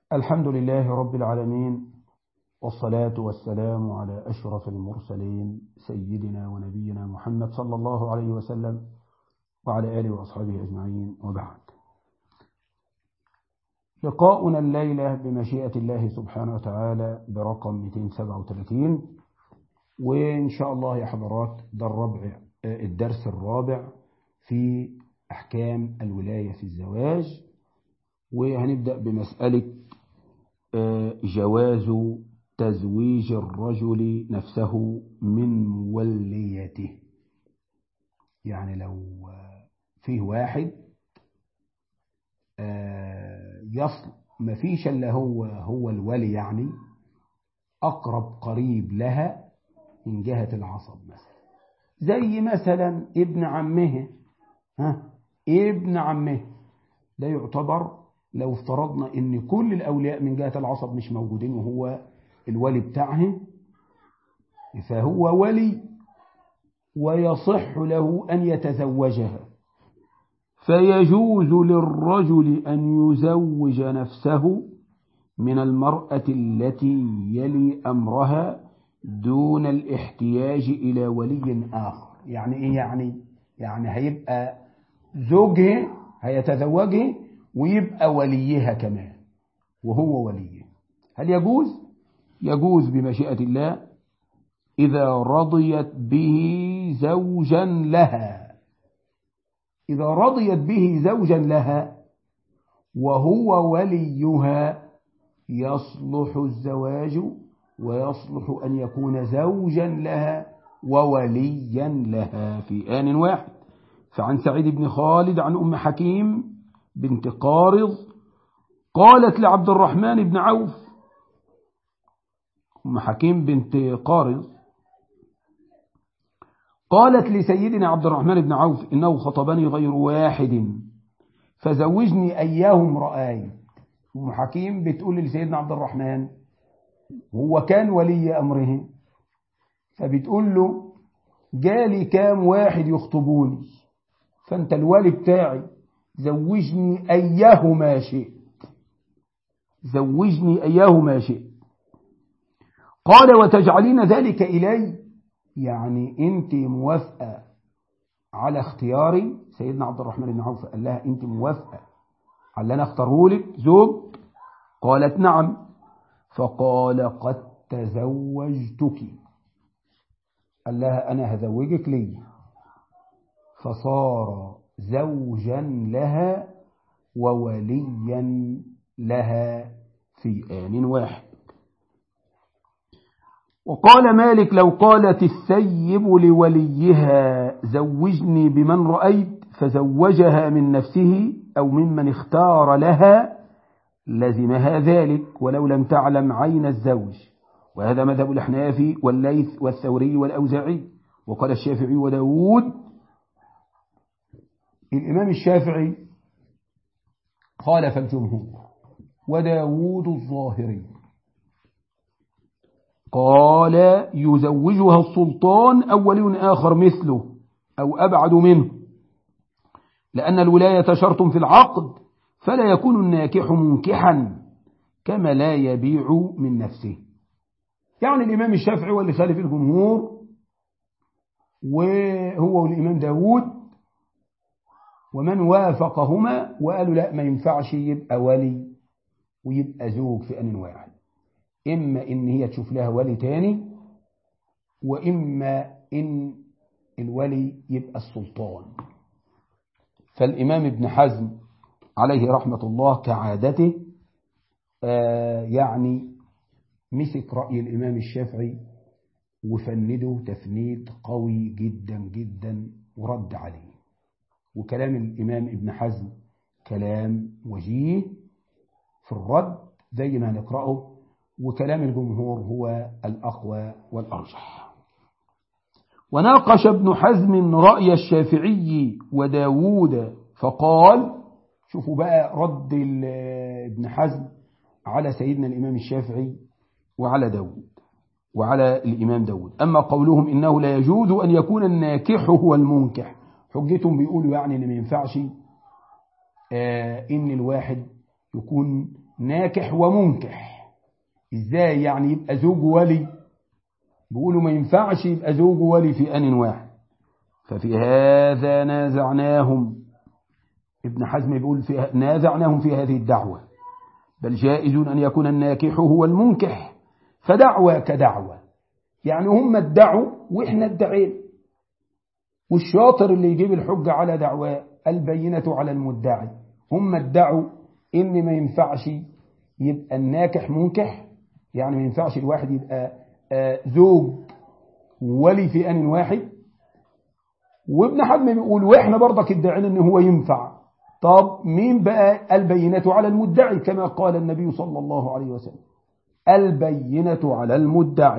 الحمد لله رب العالمين والصلاة والسلام على أشرف المرسلين سيدنا ونبينا محمد صلى الله عليه وسلم وعلى آله وأصحابه أجمعين وبعد لقاؤنا الليلة بمشيئة الله سبحانه وتعالى برقم 237 وإن شاء الله يا حضرات ده الربع الدرس الرابع في أحكام الولاية في الزواج وهنبدأ بمسألة جواز تزويج الرجل نفسه من وليته يعني لو فيه واحد يصل ما فيش الا هو هو الولي يعني أقرب قريب لها من جهة العصب مثلا زي مثلا ابن عمه ها ابن عمه ده يعتبر لو افترضنا ان كل الاولياء من جهة العصب مش موجودين وهو الولي بتاعه فهو ولي ويصح له أن يتزوجها فيجوز للرجل أن يزوج نفسه من المرأة التي يلي أمرها دون الاحتياج إلى ولي آخر يعني إيه يعني يعني هيبقى زوجه هيتزوجه ويبقى وليها كمان وهو وليه هل يجوز يجوز بمشيئة الله إذا رضيت به زوجا لها إذا رضيت به زوجا لها وهو وليها يصلح الزواج ويصلح أن يكون زوجا لها ووليا لها في آن واحد فعن سعيد بن خالد عن أم حكيم بنت قارض قالت لعبد الرحمن بن عوف أم حكيم بنت قارض قالت لسيدنا عبد الرحمن بن عوف إنه خطبني غير واحد فزوجني أيهم رأي أم حكيم بتقول لسيدنا عبد الرحمن هو كان ولي أمره فبتقول له جالي كام واحد يخطبوني فأنت الولي بتاعي زوجني أيهما شئت زوجني أيهما شئت قال وتجعلين ذلك إلي يعني أنت موافقة على اختياري سيدنا عبد الرحمن بن عوف قال لها أنت موافقة على أنا اختاره لك زوج قالت نعم فقال قد تزوجتك قال لها أنا هزوجك لي فصار زوجا لها ووليا لها في آن واحد وقال مالك لو قالت الثيب لوليها زوجني بمن رأيت فزوجها من نفسه أو ممن اختار لها لزمها ذلك ولو لم تعلم عين الزوج وهذا مذهب الأحناف والليث والثوري والأوزاعي وقال الشافعي وداود الإمام الشافعي خالف الجمهور وداود الظاهري قال يزوجها السلطان أو ولي آخر مثله أو أبعد منه لأن الولاية شرط في العقد فلا يكون الناكح منكحا كما لا يبيع من نفسه يعني الإمام الشافعي واللي خالف الجمهور وهو والإمام داود ومن وافقهما وقالوا لا ما ينفعش يبقى ولي ويبقى زوج في أن واحد إما إن هي تشوف لها ولي تاني وإما إن الولي يبقى السلطان فالإمام ابن حزم عليه رحمة الله كعادته آه يعني مسك رأي الإمام الشافعي وفنده تفنيد قوي جدا جدا ورد عليه وكلام الإمام ابن حزم كلام وجيه في الرد زي ما هنقرأه وكلام الجمهور هو الأقوى والأرجح وناقش ابن حزم رأي الشافعي وداود فقال شوفوا بقى رد ابن حزم على سيدنا الإمام الشافعي وعلى داود وعلى الإمام داود أما قولهم إنه لا يجوز أن يكون الناكح هو المنكح حجتهم بيقولوا يعني إن ما ينفعش آه إن الواحد يكون ناكح ومنكح ازاي يعني يبقى زوج ولي بيقولوا ما ينفعش يبقى زوج ولي في آن واحد ففي هذا نازعناهم ابن حزم بيقول في نازعناهم في هذه الدعوة بل جائز أن يكون الناكح هو المنكح فدعوة كدعوة يعني هم ادعوا وإحنا ادعينا والشاطر اللي يجيب الحجة على دعواه البينة على المدعي هم ادعوا إن ما ينفعش يبقى الناكح منكح يعني ما ينفعش الواحد يبقى زوج ولي في آن واحد وابن حزم بيقول واحنا برضك ادعينا ان هو ينفع طب مين بقى البينة على المدعي كما قال النبي صلى الله عليه وسلم البينة على المدعي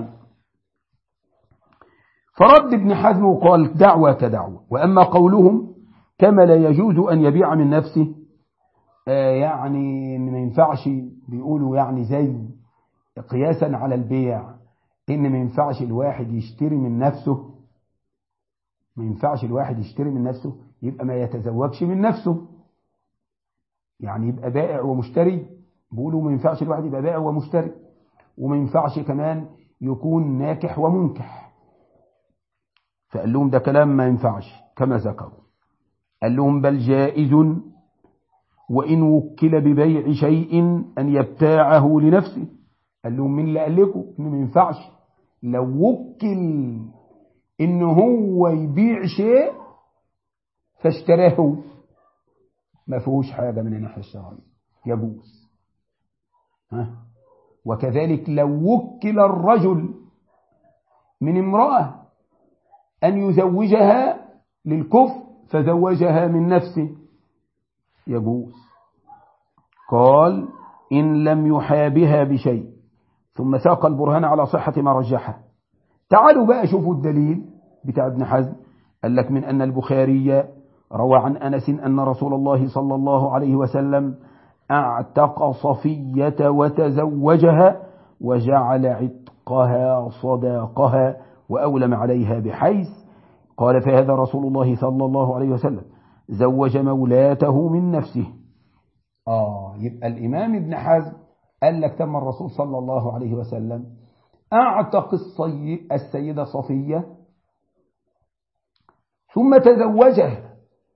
فرد ابن حزم وقال دعوة كدعوة وأما قولهم كما لا يجوز أن يبيع من نفسه آه يعني ما ينفعش بيقولوا يعني زي قياسا على البيع إن ما ينفعش الواحد يشتري من نفسه ما ينفعش الواحد يشتري من نفسه يبقى ما يتزوجش من نفسه يعني يبقى بائع ومشتري بيقولوا ما ينفعش الواحد يبقى بائع ومشتري وما ينفعش كمان يكون ناكح ومنكح فقال لهم ده كلام ما ينفعش كما ذكروا قال لهم بل جائز وإن وكل ببيع شيء أن يبتاعه لنفسه قال لهم مين اللي قال لكم إنه ما ينفعش لو وكل إن هو يبيع شيء فاشتراه ما فيهوش حاجة من الناحية الشرعية يجوز ها وكذلك لو وكل الرجل من امرأة أن يزوجها للكفر فزوجها من نفسه يجوز قال إن لم يحابها بشيء ثم ساق البرهان على صحة ما رجحه تعالوا بقى شوفوا الدليل بتاع ابن حزم قال لك من أن البخاري روى عن أنس أن رسول الله صلى الله عليه وسلم اعتق صفية وتزوجها وجعل عتقها صداقها وأولم عليها بحيث قال فهذا رسول الله صلى الله عليه وسلم زوج مولاته من نفسه آه يبقى الإمام ابن حزم قال لك تم الرسول صلى الله عليه وسلم أعتق السيدة صفية ثم تزوجها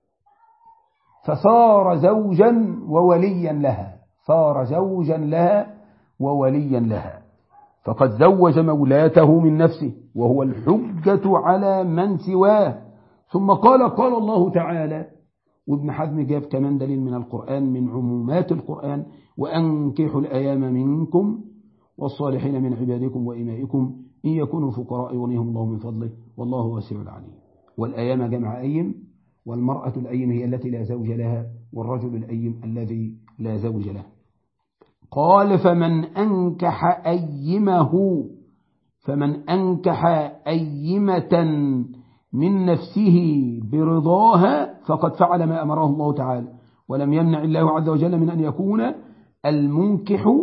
فصار زوجا ووليا لها صار زوجا لها ووليا لها فقد زوج مولاته من نفسه وهو الحجة على من سواه ثم قال قال الله تعالى وابن حزم جاب كمان دليل من القرآن من عمومات القرآن وأنكحوا الأيام منكم والصالحين من عبادكم وإمائكم إن يكونوا فقراء يغنيهم الله من فضله والله واسع عليم والأيام جمع أيم والمرأة الأيم هي التي لا زوج لها والرجل الأيم الذي لا زوج له قال فمن أنكح أيمه فمن أنكح أيمة من نفسه برضاها فقد فعل ما أمره الله تعالى ولم يمنع الله عز وجل من أن يكون المنكح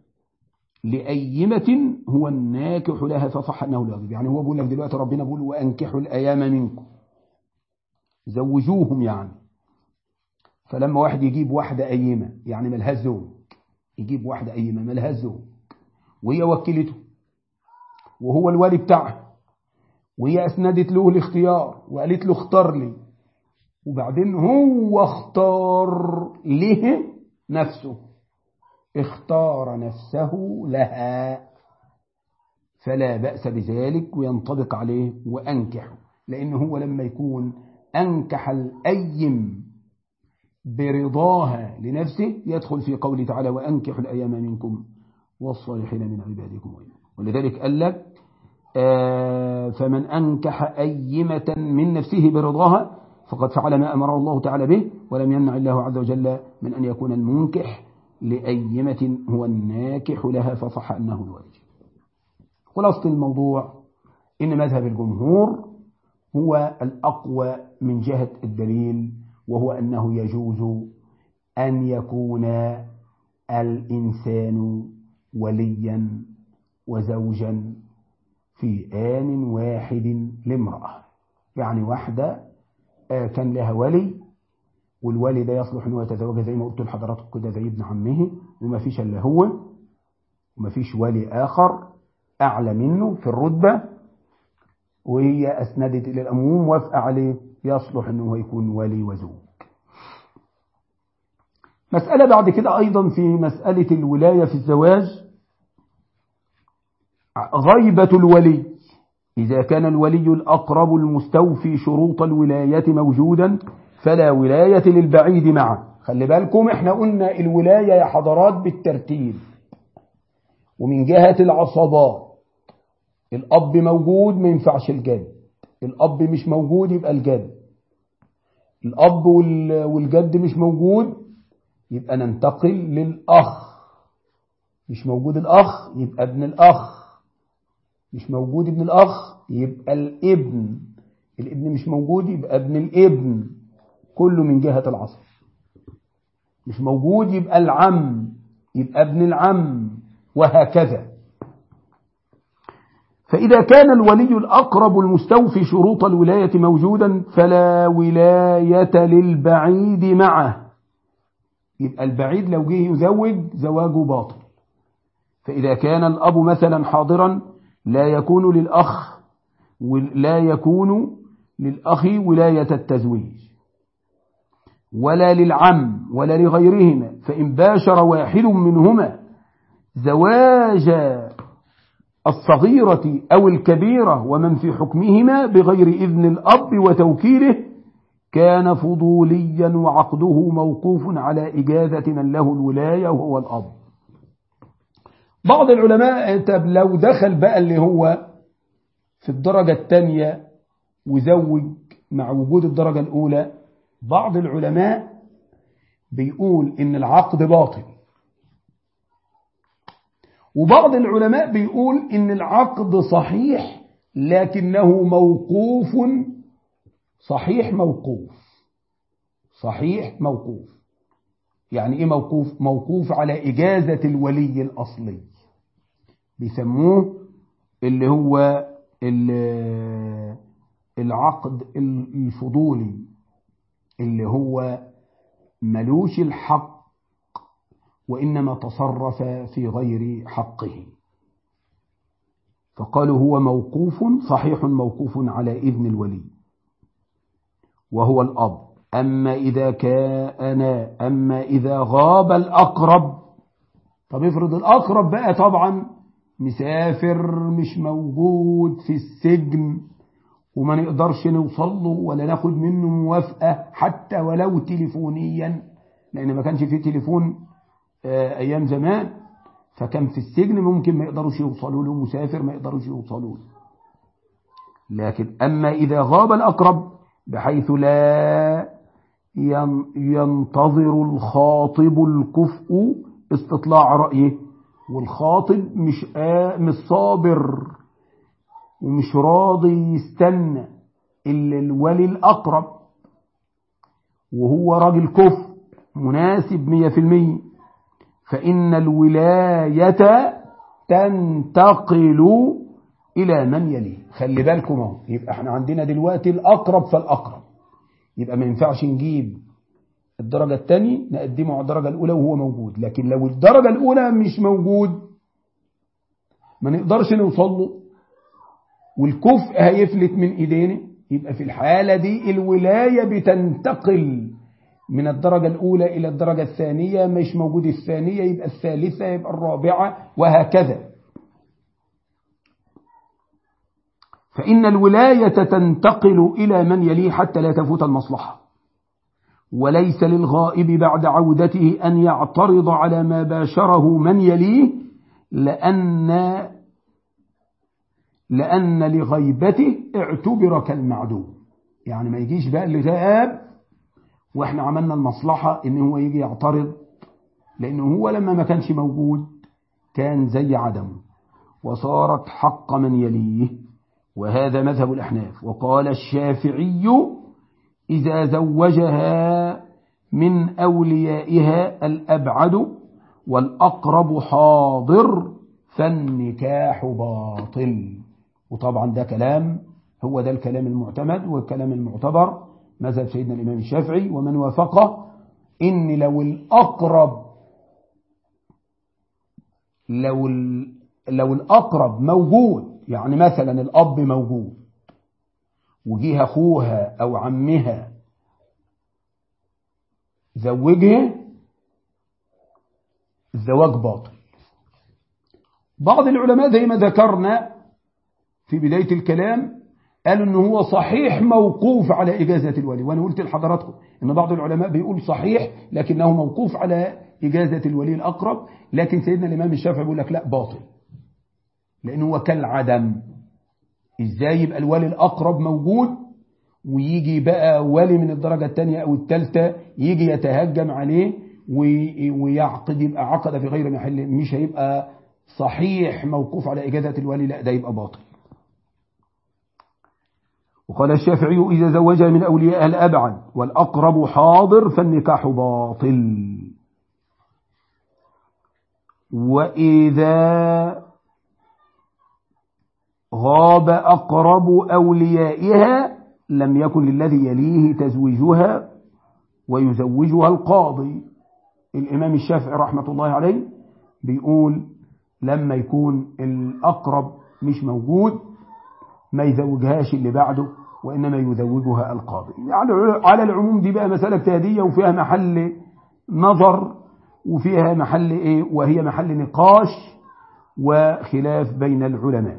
لأيمة هو الناكح لها فصح أنه الواجب يعني هو بيقول لك دلوقتي ربنا بيقول وأنكحوا الأيام منكم زوجوهم يعني فلما واحد يجيب واحدة أيمة يعني ملهاش زوج يجيب واحدة أيمة ملهاش زوج وهي وكلته وهو الوالي بتاعها وهي أسندت له الاختيار وقالت له اختار لي وبعدين هو اختار له نفسه اختار نفسه لها فلا بأس بذلك وينطبق عليه وأنكحه لأنه هو لما يكون أنكح الأيم برضاها لنفسه يدخل في قوله تعالى وأنكح الأيام منكم والصالحين من عبادكم ولذلك قال لك آه فمن أنكح أيمة من نفسه برضاها فقد فعل ما أمره الله تعالى به ولم يمنع الله عز وجل من أن يكون المنكح لأيمة هو الناكح لها فصح أنه الواجب خلاصة الموضوع إن مذهب الجمهور هو الأقوى من جهة الدليل وهو أنه يجوز أن يكون الإنسان وليا وزوجا في آن واحد لامرأة يعني واحدة كان لها ولي والولي ده يصلح أنه يتزوج زي ما قلت لحضراتكم كده زي ابن عمه وما فيش إلا هو وما فيش ولي آخر أعلى منه في الرتبة وهي أسندت إلى الأموم وافق عليه يصلح أنه يكون ولي وزوج مسألة بعد كده أيضا في مسألة الولاية في الزواج غيبة الولي إذا كان الولي الأقرب المستوفي شروط الولاية موجودا فلا ولاية للبعيد معه خلي بالكم احنا قلنا الولاية يا حضرات بالترتيب ومن جهة العصبات الأب موجود ما ينفعش الجد الأب مش موجود يبقى الجد الأب والجد مش موجود يبقى ننتقل للأخ مش موجود الأخ يبقى ابن الأخ مش موجود ابن الأخ يبقى الابن الابن مش موجود يبقى ابن الابن كله من جهة العصر مش موجود يبقى العم يبقى ابن العم وهكذا فإذا كان الولي الأقرب المستوفي شروط الولاية موجودا فلا ولاية للبعيد معه يبقى البعيد لو جه يزوج زواجه باطل فإذا كان الأب مثلا حاضرا لا يكون للأخ لا يكون للأخ ولاية التزويج ولا للعم ولا لغيرهما فإن باشر واحد منهما زواج الصغيرة أو الكبيرة ومن في حكمهما بغير إذن الأب وتوكيله كان فضوليا وعقده موقوف على إجازة من له الولاية وهو الأب بعض العلماء طب لو دخل بقى اللي هو في الدرجة الثانية وزوج مع وجود الدرجة الأولى بعض العلماء بيقول إن العقد باطل وبعض العلماء بيقول إن العقد صحيح لكنه موقوف صحيح موقوف صحيح موقوف يعني إيه موقوف موقوف على إجازة الولي الأصلي بيسموه اللي هو العقد الفضولي اللي هو ملوش الحق وإنما تصرف في غير حقه فقالوا هو موقوف صحيح موقوف على إذن الولي وهو الأب أما إذا كان أما إذا غاب الأقرب طب افرض الأقرب بقى طبعا مسافر مش موجود في السجن وما نقدرش نوصل له ولا ناخد منه موافقة حتى ولو تليفونيا لأن ما كانش فيه تليفون أيام زمان فكان في السجن ممكن ما يقدروش يوصلوا له مسافر ما يقدروش يوصلوا له لكن أما إذا غاب الأقرب بحيث لا ينتظر الخاطب الكفء استطلاع رأيه والخاطب مش مش صابر ومش راضي يستنى إلا الولي الأقرب وهو راجل كفء مناسب مية في المية فإن الولاية تنتقل إلى من يليه خلي بالكم اهو يبقى احنا عندنا دلوقتي الأقرب فالأقرب يبقى ما ينفعش نجيب الدرجة الثانية نقدمه على الدرجة الأولى وهو موجود لكن لو الدرجة الأولى مش موجود ما نقدرش نوصل له والكفء هيفلت من إيدينا يبقى في الحالة دي الولاية بتنتقل من الدرجة الأولى إلى الدرجة الثانية مش موجود الثانية يبقى الثالثة يبقى الرابعة وهكذا فإن الولاية تنتقل إلى من يليه حتى لا تفوت المصلحة وليس للغائب بعد عودته أن يعترض على ما باشره من يليه لأن لأن لغيبته اعتبر كالمعدوم يعني ما يجيش بقى اللي غاب واحنا عملنا المصلحة ان هو يجي يعترض لانه هو لما ما كانش موجود كان زي عدمه وصارت حق من يليه وهذا مذهب الأحناف وقال الشافعي إذا زوجها من أوليائها الأبعد والأقرب حاضر فالنكاح باطل وطبعا ده كلام هو ده الكلام المعتمد والكلام المعتبر مذهب سيدنا الإمام الشافعي ومن وافقه إن لو الأقرب لو لو الأقرب موجود يعني مثلا الأب موجود وجيه أخوها أو عمها زوجها الزواج باطل بعض العلماء زي ما ذكرنا في بداية الكلام قالوا انه هو صحيح موقوف على إجازة الولي وأنا قلت لحضراتكم ان بعض العلماء بيقول صحيح لكنه موقوف على إجازة الولي الأقرب لكن سيدنا الإمام الشافعي بيقول لك لا باطل لأنه هو كالعدم إزاي يبقى الولي الأقرب موجود ويجي بقى ولي من الدرجة الثانية أو الثالثة يجي يتهجم عليه ويعقد يبقى عقد في غير محل مش هيبقى صحيح موقوف على إجازة الولي لا ده يبقى باطل وقال الشافعي إذا زوج من أولياء الأبعد والأقرب حاضر فالنكاح باطل وإذا غاب أقرب أوليائها لم يكن للذي يليه تزويجها ويزوجها القاضي الإمام الشافعي رحمة الله عليه بيقول لما يكون الأقرب مش موجود ما يزوجهاش اللي بعده وإنما يزوجها القاضي على العموم دي بقى مسألة اجتهادية وفيها محل نظر وفيها محل إيه وهي محل نقاش وخلاف بين العلماء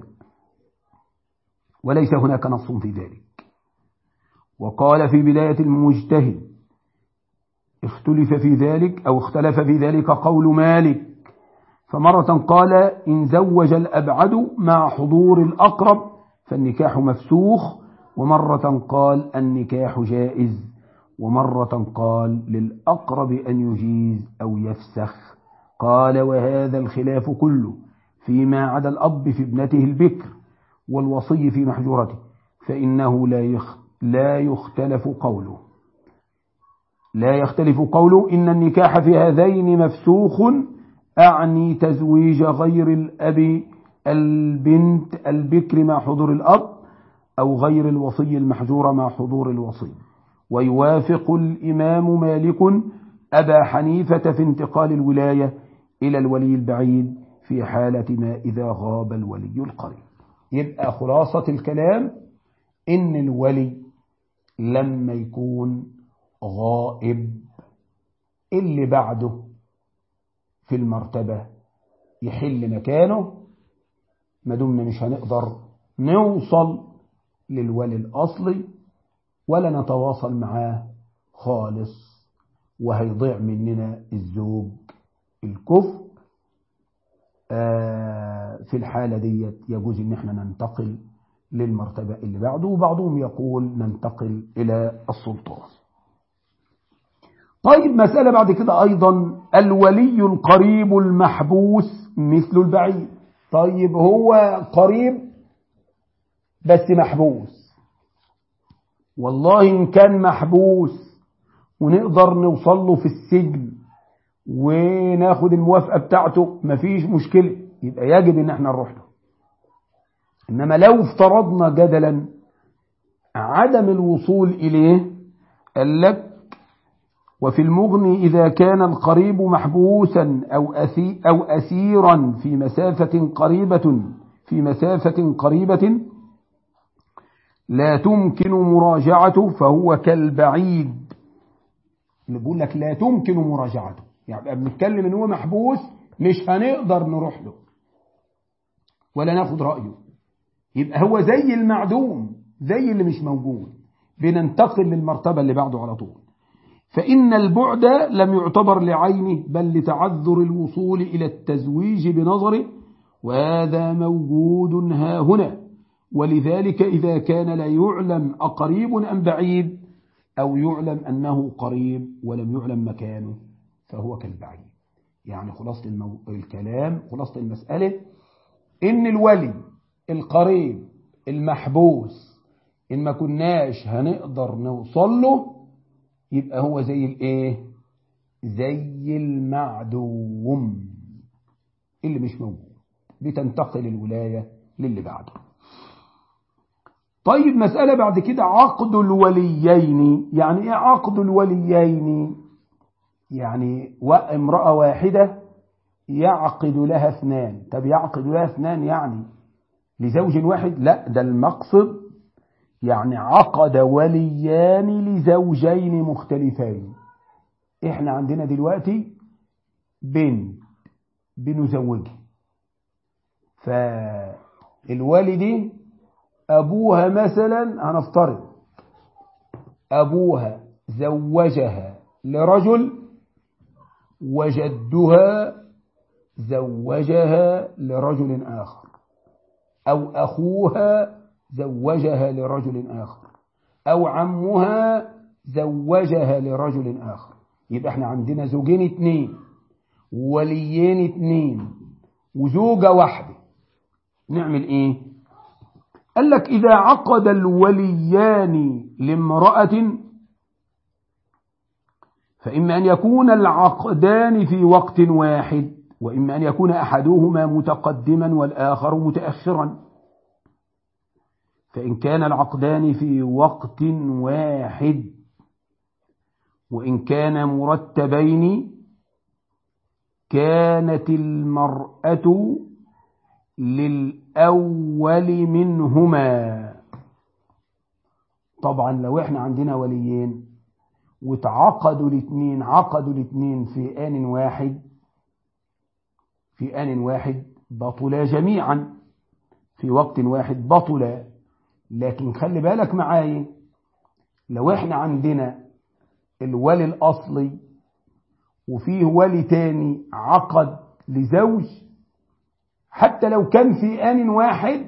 وليس هناك نص في ذلك وقال في بداية المجتهد اختلف في ذلك أو اختلف في ذلك قول مالك فمرة قال إن زوج الأبعد مع حضور الأقرب فالنكاح مفسوخ ومرة قال النكاح جائز ومرة قال للأقرب أن يجيز أو يفسخ قال وهذا الخلاف كله فيما عدا الأب في ابنته البكر والوصي في محجورته فإنه لا يخ لا يختلف قوله لا يختلف قوله إن النكاح في هذين مفسوخ أعني تزويج غير الأب البنت البكر مع حضور الأب أو غير الوصي المحجور مع حضور الوصي ويوافق الإمام مالك أبا حنيفة في انتقال الولاية إلى الولي البعيد في حالة ما إذا غاب الولي القريب يبقى خلاصة الكلام إن الولي لما يكون غائب اللي بعده في المرتبة يحل مكانه ما دمنا مش هنقدر نوصل للولي الأصلي ولا نتواصل معاه خالص وهيضيع مننا الزوج الكفء في الحالة ديت يجوز ان احنا ننتقل للمرتبة اللي بعده وبعضهم يقول ننتقل إلى السلطان طيب مسألة بعد كده أيضا الولي القريب المحبوس مثل البعيد طيب هو قريب بس محبوس والله إن كان محبوس ونقدر نوصل له في السجن وناخد الموافقة بتاعته مفيش مشكلة يبقى يجب ان احنا نروح له انما لو افترضنا جدلا عدم الوصول اليه قال لك وفي المغني إذا كان القريب محبوسا أو, أثي أو أسيرا في مسافة قريبة في مسافة قريبة لا تمكن مراجعته فهو كالبعيد اللي بيقول لك لا تمكن مراجعته يعني بنتكلم ان هو محبوس مش هنقدر نروح له ولا ناخد رأيه يبقى هو زي المعدوم زي اللي مش موجود بننتقل للمرتبة اللي بعده على طول فإن البعد لم يعتبر لعينه بل لتعذر الوصول إلى التزويج بنظره وهذا موجود ها هنا ولذلك إذا كان لا يعلم أقريب أم بعيد أو يعلم أنه قريب ولم يعلم مكانه فهو كالبعيد يعني خلاصة المو... الكلام خلاصة المسألة إن الولي القريب المحبوس إن ما كناش هنقدر نوصل له يبقى هو زي الايه زي المعدوم اللي مش موجود بتنتقل الولاية للي بعده طيب مسألة بعد كده عقد الوليين يعني ايه عقد الوليين يعني امرأة واحدة يعقد لها اثنان طب يعقد لها اثنان يعني لزوج واحد لا ده المقصد يعني عقد وليان لزوجين مختلفين احنا عندنا دلوقتي بنت بنزوجها فالوالد أبوها مثلا هنفترض أبوها زوجها لرجل وجدها زوجها لرجل آخر أو أخوها زوجها لرجل آخر أو عمها زوجها لرجل آخر يبقى احنا عندنا زوجين اتنين وليين اتنين وزوجة واحدة نعمل ايه قال لك إذا عقد الوليان لامرأة فإما أن يكون العقدان في وقت واحد وإما أن يكون أحدهما متقدما والآخر متأخرا فإن كان العقدان في وقت واحد وإن كان مرتبين كانت المرأة للأول منهما طبعا لو احنا عندنا وليين وتعقدوا الاثنين عقدوا الاثنين في آن واحد في آن واحد بطلا جميعا في وقت واحد بطلا لكن خلي بالك معايا لو احنا عندنا الولي الأصلي وفيه ولي تاني عقد لزوج حتى لو كان في آن واحد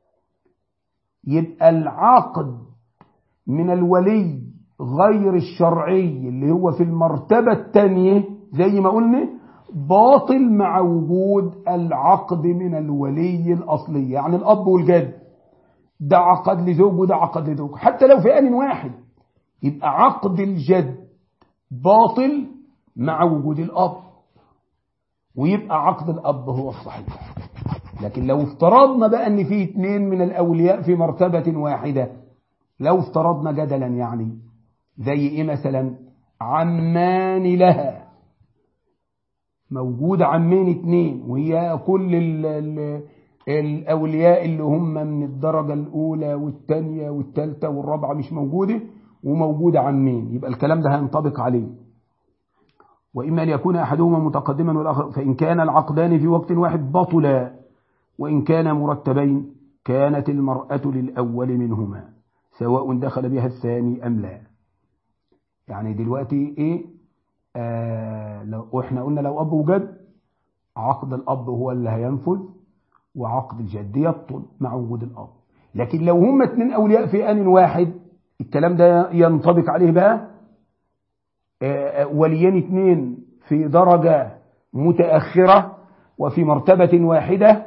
يبقى العقد من الولي غير الشرعي اللي هو في المرتبة الثانية زي ما قلنا باطل مع وجود العقد من الولي الأصلي يعني الأب والجد ده عقد لزوج وده عقد لزوج حتى لو في آن واحد يبقى عقد الجد باطل مع وجود الأب ويبقى عقد الأب هو الصحيح لكن لو افترضنا بقى ان في اثنين من الأولياء في مرتبة واحدة لو افترضنا جدلا يعني زي ايه مثلا عمان لها موجود عمين اثنين وهي كل ال ال الأولياء اللي هم من الدرجة الأولى والثانية والثالثة والرابعة مش موجودة وموجود عمين يبقى الكلام ده هينطبق عليه وإما أن يكون أحدهما متقدما والآخر فإن كان العقدان في وقت واحد بطلا وإن كان مرتبين كانت المرأة للأول منهما سواء دخل بها الثاني أم لا يعني دلوقتي إيه آه لو إحنا قلنا لو أب وجد عقد الأب هو اللي هينفذ وعقد الجد يبطل مع وجود الأب لكن لو هما اتنين أولياء في آن واحد الكلام ده ينطبق عليه بقى آه وليين اتنين في درجة متأخرة وفي مرتبة واحدة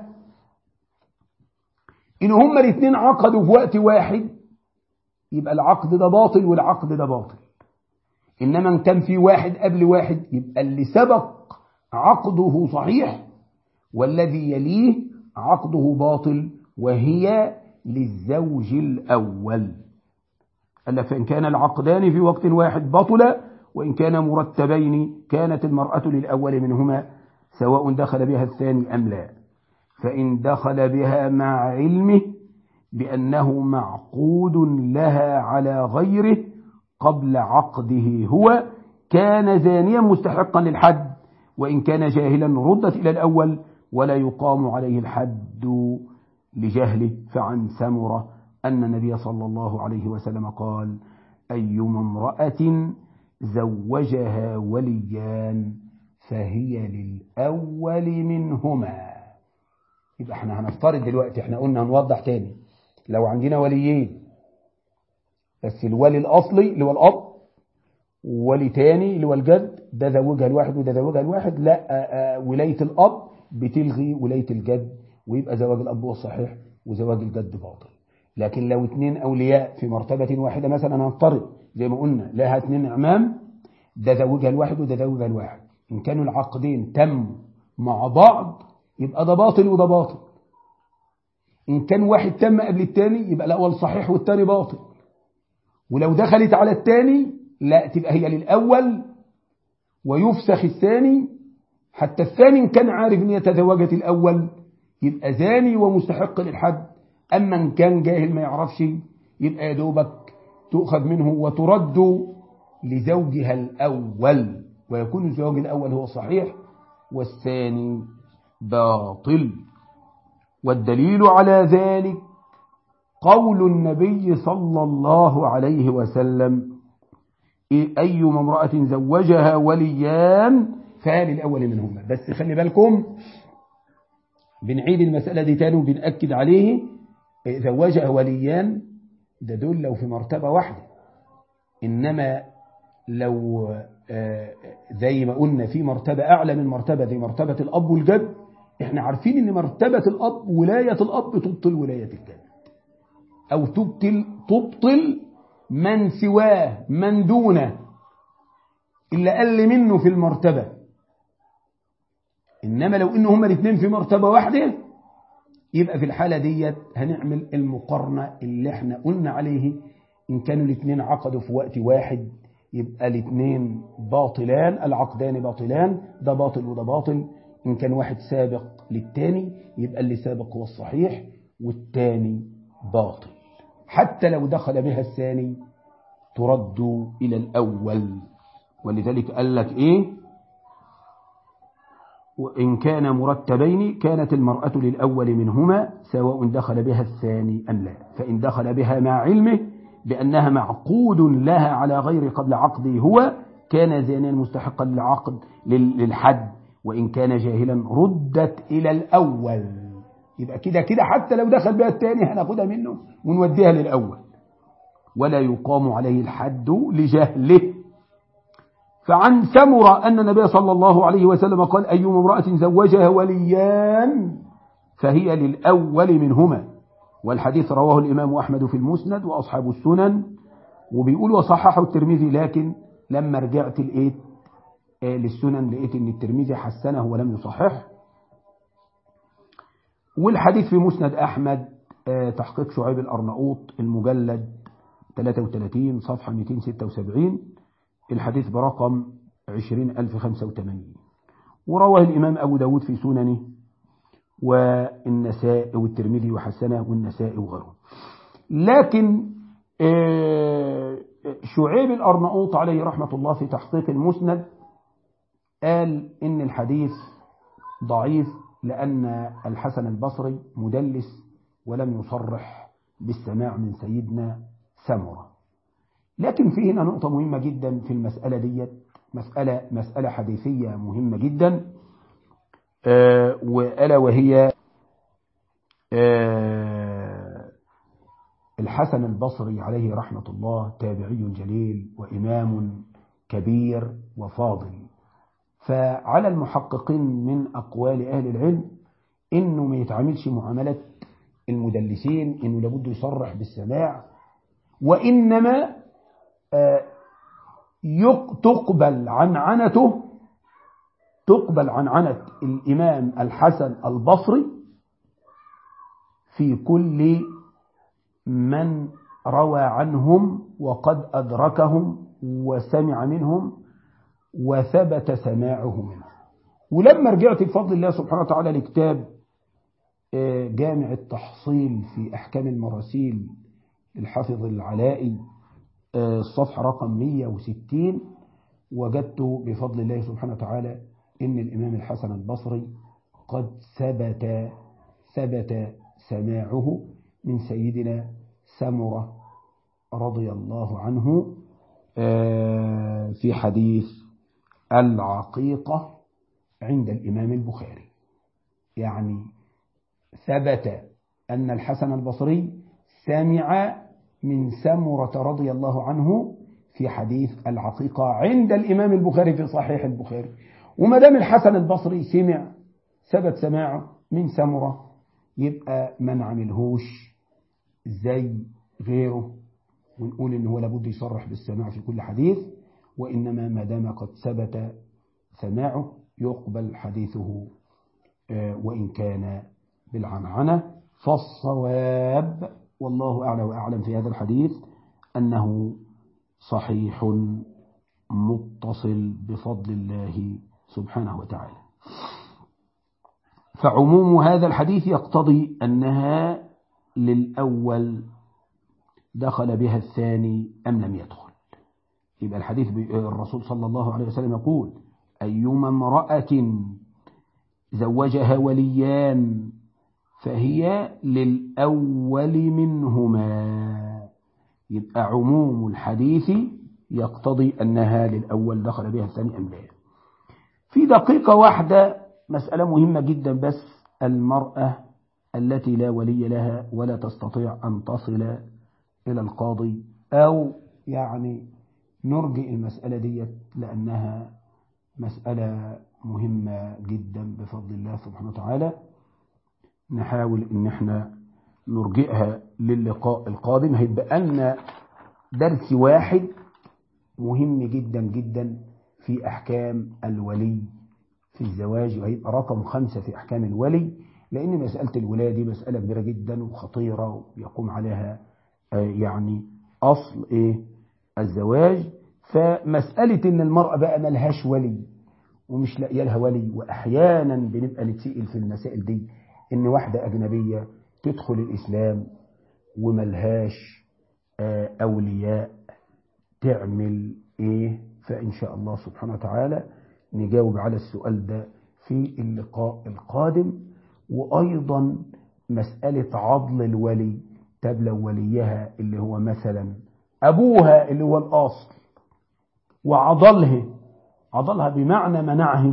إن هما الاثنين عقدوا في وقت واحد يبقى العقد ده باطل والعقد ده باطل إنما إن كان في واحد قبل واحد يبقى اللي سبق عقده صحيح والذي يليه عقده باطل وهي للزوج الأول ألا فإن كان العقدان في وقت واحد بطلا وإن كان مرتبين كانت المرأة للأول منهما سواء دخل بها الثاني أم لا فإن دخل بها مع علمه بأنه معقود لها على غيره قبل عقده هو كان زانيا مستحقا للحد وإن كان جاهلا ردت إلى الأول ولا يقام عليه الحد لجهله فعن سمرة أن النبي صلى الله عليه وسلم قال أيما امرأة زوجها وليان فهي للأول منهما يبقى احنا هنفترض دلوقتي احنا قلنا هنوضح تاني لو عندنا وليين بس الولي الأصلي اللي هو الأب ولي تاني اللي هو الجد ده زوجها الواحد وده زوجها الواحد لا آآ ولاية الأب بتلغي ولاية الجد ويبقى زواج الأب هو الصحيح وزواج الجد باطل لكن لو اتنين أولياء في مرتبة واحدة مثلا هنفترض زي ما قلنا لها اتنين أعمام ده زوجها الواحد وده زوجها الواحد إن كانوا العقدين تموا مع بعض يبقى ده باطل وده باطل إن كان واحد تم قبل الثاني يبقى الأول صحيح والثاني باطل ولو دخلت على الثاني لا تبقى هي للأول ويفسخ الثاني حتى الثاني إن كان عارف أن يتزوجت الأول يبقى زاني ومستحق للحد أما إن كان جاهل ما يعرفش يبقى يا دوبك تؤخذ منه وترد لزوجها الأول ويكون الزواج الأول هو صحيح والثاني باطل والدليل على ذلك قول النبي صلى الله عليه وسلم أي امرأة زوجها وليان فهل الأول منهما بس خلي بالكم بنعيد المسألة دي تاني وبنأكد عليه زوجها وليان ده دول لو في مرتبة واحدة إنما لو زي ما قلنا في مرتبة أعلى من مرتبة دي مرتبة الأب والجد احنا عارفين ان مرتبة الأب ولاية الأب تبطل ولاية الجد أو تبطل, تبطل من سواه من دونه اللي أقل منه في المرتبة إنما لو إن هما الاثنين في مرتبة واحدة يبقى في الحالة ديت هنعمل المقارنة اللي احنا قلنا عليه إن كانوا الاثنين عقدوا في وقت واحد يبقى الاثنين باطلان العقدان باطلان ده باطل وده باطل إن كان واحد سابق للتاني يبقى اللي سابق هو الصحيح والتاني باطل حتى لو دخل بها الثاني ترد إلى الأول ولذلك قال لك إيه وإن كان مرتبين كانت المرأة للأول منهما سواء دخل بها الثاني أم لا فإن دخل بها مع علمه بأنها معقود لها على غير قبل عقده هو كان زانيا مستحقا للعقد للحد وإن كان جاهلا ردت إلى الأول يبقى كده كده حتى لو دخل بها الثاني هناخدها منه ونوديها للأول ولا يقام عليه الحد لجهله فعن سمرة أن النبي صلى الله عليه وسلم قال أي امرأة زوجها وليان فهي للأول منهما والحديث رواه الإمام أحمد في المسند وأصحاب السنن وبيقول وصححه الترمذي لكن لما رجعت لقيت للسنن لقيت ان الترمذي حسنه ولم يصححه والحديث في مسند أحمد تحقيق شعيب الأرناؤوط المجلد 33 صفحة 276 الحديث برقم 20085 ورواه الإمام أبو داود في سننه والنساء والترمذي وحسنه والنساء وغيره لكن شعيب الأرناؤوط عليه رحمة الله في تحقيق المسند قال إن الحديث ضعيف لأن الحسن البصري مدلس ولم يصرح بالسماع من سيدنا سمرة لكن في هنا نقطة مهمة جدا في المسألة ديت مسألة, مسألة حديثية مهمة جدا آه وألا وهي آه الحسن البصري عليه رحمة الله تابعي جليل وإمام كبير وفاضل فعلى المحققين من أقوال أهل العلم إنه ما يتعاملش معاملة المدلسين إنه لابد يصرح بالسماع وإنما تقبل عنعنته تقبل عنعنة الإمام الحسن البصري في كل من روى عنهم وقد أدركهم وسمع منهم وثبت سماعه منه ولما رجعت بفضل الله سبحانه وتعالى لكتاب جامع التحصيل في أحكام المراسيل الحافظ العلائي الصفحة رقم 160 وجدت بفضل الله سبحانه وتعالى إن الإمام الحسن البصري قد ثبت ثبت سماعه من سيدنا سمرة رضي الله عنه في حديث العقيقة عند الإمام البخاري يعني ثبت أن الحسن البصري سمع من سمرة رضي الله عنه في حديث العقيقة عند الإمام البخاري في صحيح البخاري وما دام الحسن البصري سمع ثبت سماعه من سمرة يبقى ما نعملهوش زي غيره ونقول إن هو لابد يصرح بالسماع في كل حديث وإنما ما دام قد ثبت سماعه يقبل حديثه وإن كان بالعنعنة فالصواب والله أعلى وأعلم في هذا الحديث أنه صحيح متصل بفضل الله سبحانه وتعالى فعموم هذا الحديث يقتضي أنها للأول دخل بها الثاني أم لم يدخل يبقى الحديث الرسول صلى الله عليه وسلم يقول أيما امرأة زوجها وليان فهي للأول منهما يبقى عموم الحديث يقتضي أنها للأول دخل بها الثاني أم لا في دقيقة واحدة مسألة مهمة جدا بس المرأة التي لا ولي لها ولا تستطيع أن تصل إلى القاضي أو يعني نرجئ المسألة دي لأنها مسألة مهمة جدا بفضل الله سبحانه وتعالى نحاول ان احنا نرجئها للقاء القادم هيبقى لنا درس واحد مهم جدا جدا في احكام الولي في الزواج وهيبقى رقم خمسة في احكام الولي لان مسألة الولاية دي مسألة كبيرة جدا وخطيرة ويقوم عليها يعني اصل ايه الزواج فمسألة ان المرأة بقى ملهاش ولي ومش لاقيه لها ولي واحيانا بنبقى نتسئل في المسائل دي ان واحدة اجنبية تدخل الاسلام وملهاش اولياء تعمل ايه فان شاء الله سبحانه وتعالى نجاوب على السؤال ده في اللقاء القادم وايضا مسألة عضل الولي طب لو وليها اللي هو مثلا ابوها اللي هو الاصل وعضلها عضلها بمعنى منعه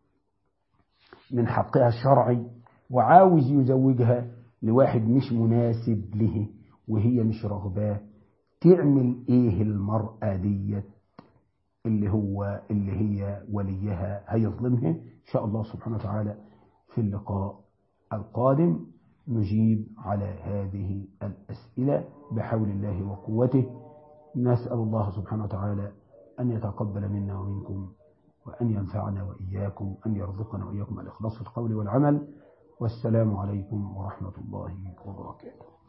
من حقها الشرعي وعاوز يزوجها لواحد مش مناسب له وهي مش رغباه تعمل ايه المرأة ديت اللي هو اللي هي وليها هيظلمها ان شاء الله سبحانه وتعالى في اللقاء القادم نجيب على هذه الأسئلة بحول الله وقوته نسأل الله سبحانه وتعالى أن يتقبل منا ومنكم وأن ينفعنا وإياكم أن يرزقنا وإياكم الإخلاص في القول والعمل والسلام عليكم ورحمة الله وبركاته